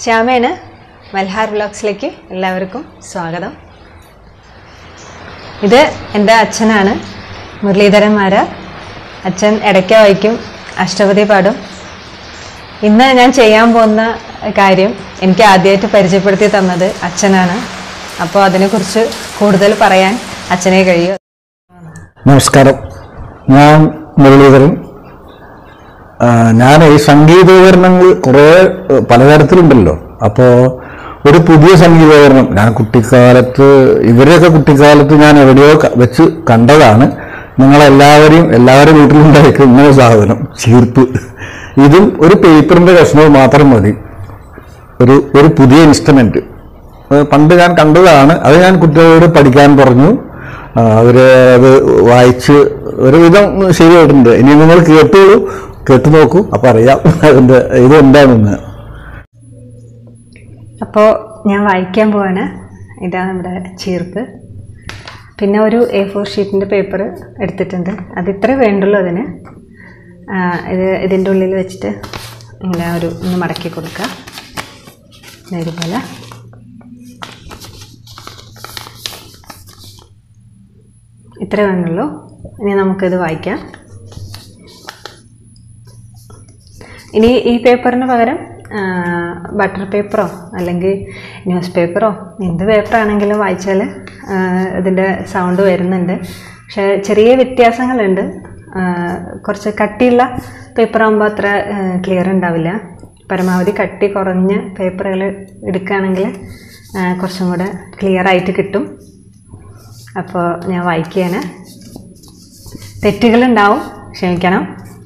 ശ്യാമേന് മൽഹാർ വ്ളോഗ്സിലേക്ക് എല്ലാവർക്കും സ്വാഗതം ഇത് എൻ്റെ അച്ഛനാണ് മുരളീധരൻ മാരാർ അച്ഛൻ ഇടയ്ക്ക് വായിക്കും അഷ്ടപതി പാടും ഇന്ന് ഞാൻ ചെയ്യാൻ പോകുന്ന കാര്യം എനിക്ക് ആദ്യമായിട്ട് പരിചയപ്പെടുത്തി തന്നത് അച്ഛനാണ് അപ്പോൾ അതിനെക്കുറിച്ച് കൂടുതൽ പറയാൻ അച്ഛനെ കഴിയും നമസ്കാരം ഞാൻ മുരളീധരൻ ആ, ഞാൻ ഈ സംഗീതോപകരണങ്ങൾ കുറേ ഏ, പലതരത്തിലുണ്ടല്ലോ അപ്പോൾ ഒരു പുതിയ സംഗീതോപകരണം ഞാൻ കുട്ടിക്കാലത്ത് ഇവരെയൊക്കെ കുട്ടിക്കാലത്ത് ഞാൻ എവിടെയോ ക- വെച്ച് കണ്ടതാണ് നിങ്ങളെല്ലാവരെയും എല്ലാവരുടെ വീട്ടിലുണ്ടായിരിക്കും ഇങ്ങനെ സാധനം ചീർപ്പ് ഇതും ഒരു പേപ്പറിന്റെ കഷ്ണവും മാത്രം മതി ഒരു ഒരു പുതിയ ഇൻസ്ട്രുമെന്റ് അത് പണ്ട് ഞാൻ കണ്ടതാണ് അത് ഞാൻ കുട്ടികളോട് പഠിക്കാൻ പറഞ്ഞു ആ, അവര് അത് വായിച്ച് ഒരുവിധം ശരിയായിട്ടുണ്ട് ഇനി നിങ്ങൾ കേട്ടോളൂ കേട്ടു നോക്കൂ അപ്പൊ അറിയാം അതിന്റെ ഇത് എന്താണെന്ന് അപ്പോൾ ഞാൻ വായിക്കാൻ പോവാണ് ഇതാണ് നമ്മുടെ ചീർപ്പ് പിന്നെ ഒരു എ ഫോർ ഷീറ്റിൻ്റെ പേപ്പർ എടുത്തിട്ടുണ്ട് അത് ഇത്രേ വേണ്ടുള്ളൂ അതിന് ആ, ഇത് ഇതിൻ്റെ ഉള്ളിൽ വെച്ചിട്ട് ഇങ്ങനെ ഒരു ഒന്ന് മടക്കി കൊടുക്കുക ദേ ഇതുപോലെ ഇത്രേ വേണ്ടുള്ളൂ ഇനി നമുക്കിത് വായിക്കാം ഇനി ഈ പേപ്പറിന് പകരം ബട്ടർ പേപ്പറോ അല്ലെങ്കിൽ ന്യൂസ് പേപ്പറോ എന്ത് പേപ്പറാണെങ്കിലും വായിച്ചാൽ ഇതിൻ്റെ സൗണ്ട് വരുന്നുണ്ട് പക്ഷേ ചെറിയ വ്യത്യാസങ്ങളുണ്ട് ആ, കുറച്ച് കട്ടിയുള്ള പേപ്പറാകുമ്പോൾ അത്ര ക്ലിയർ ഉണ്ടാവില്ല പരമാവധി കട്ടി കുറഞ്ഞ പേപ്പറുകൾ എടുക്കുകയാണെങ്കിൽ ആ, കുറച്ചും കൂടെ ക്ലിയർ ആയിട്ട് കിട്ടും അപ്പോൾ ഞാൻ വായിക്കുകയാണ് തെറ്റുകളുണ്ടാവും ക്ഷമിക്കണം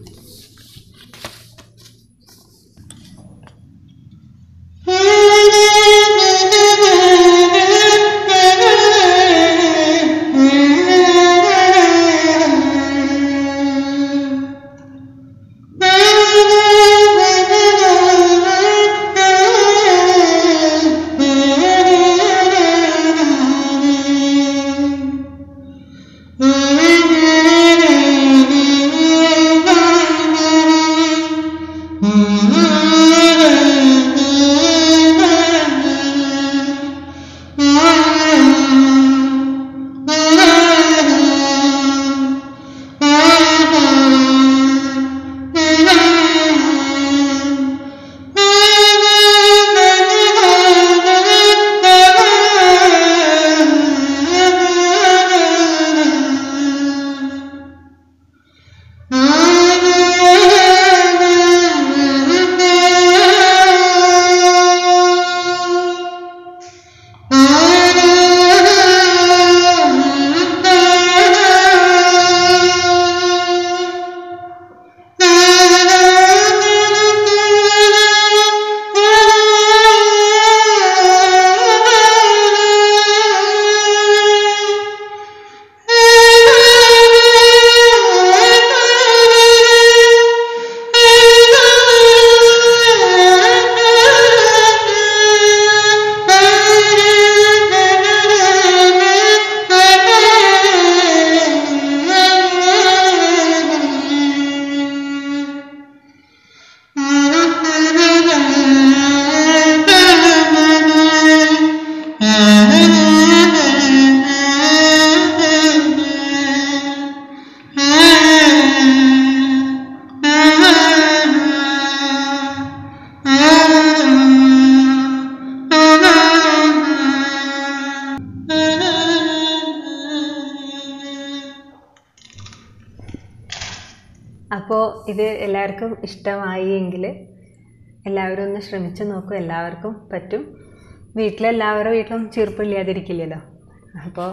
അപ്പോൾ ഇത് എല്ലാവർക്കും ഇഷ്ടമായി എങ്കിൽ എല്ലാവരും ഒന്ന് ശ്രമിച്ച് നോക്കൂ എല്ലാവർക്കും പറ്റും വീട്ടിലെല്ലാവരുടെ വീട്ടിലും ചീർപ്പില്ലാതിരിക്കില്ലല്ലോ അപ്പോൾ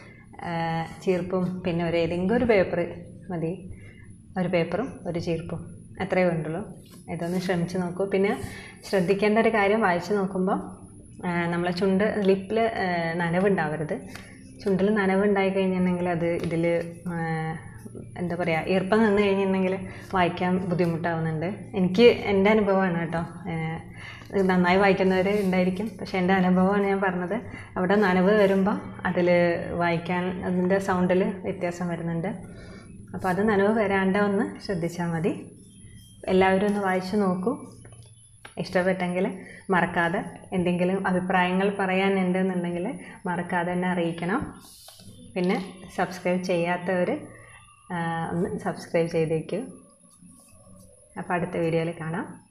ചീർപ്പും പിന്നെ ഒരു ഏതെങ്കിലും ഒരു പേപ്പർ മതി ഒരു പേപ്പറും ഒരു ചീർപ്പും അത്രയേ വേണ്ടുള്ളൂ ഇതൊന്ന് ശ്രമിച്ച് നോക്കൂ പിന്നെ ശ്രദ്ധിക്കേണ്ട ഒരു കാര്യം വായിച്ച് നോക്കുമ്പോൾ നമ്മളെ ചുണ്ട് ലിപ്പിൽ നനവുണ്ടാവരുത് ചുണ്ടിൽ നനവുണ്ടായി കഴിഞ്ഞിട്ടുണ്ടെങ്കിൽ അത് ഇതിൽ എന്താ പറയുക ഈർപ്പം നിന്ന് കഴിഞ്ഞിട്ടുണ്ടെങ്കിൽ വായിക്കാൻ ബുദ്ധിമുട്ടാവുന്നുണ്ട് എനിക്ക് എൻ്റെ അനുഭവമാണ് കേട്ടോ ഏഹ് ഇത് നന്നായി വായിക്കുന്നവർ ഉണ്ടായിരിക്കും പക്ഷേ എൻ്റെ അനുഭവമാണ് ഞാൻ പറഞ്ഞത് അവിടെ നനവ് വരുമ്പോൾ അതിൽ വായിക്കാൻ അതിൻ്റെ സൗണ്ടിൽ വ്യത്യാസം വരുന്നുണ്ട് അപ്പോൾ അത് നനവ് വരാണ്ട ഒന്ന് ശ്രദ്ധിച്ചാൽ മതി എല്ലാവരും ഒന്ന് വായിച്ചു നോക്കൂ ഇഷ്ടപ്പെട്ടെങ്കിൽ മറക്കാതെ എന്തെങ്കിലും അഭിപ്രായങ്ങൾ പറയാനുണ്ടെന്നുണ്ടെങ്കിൽ മറക്കാതെ തന്നെ അറിയിക്കണം പിന്നെ സബ്സ്ക്രൈബ് ചെയ്യാത്തവർ ഒന്ന് സബ്സ്ക്രൈബ് ചെയ്തേക്കൂ അപ്പോൾ അടുത്ത വീഡിയോയിൽ കാണാം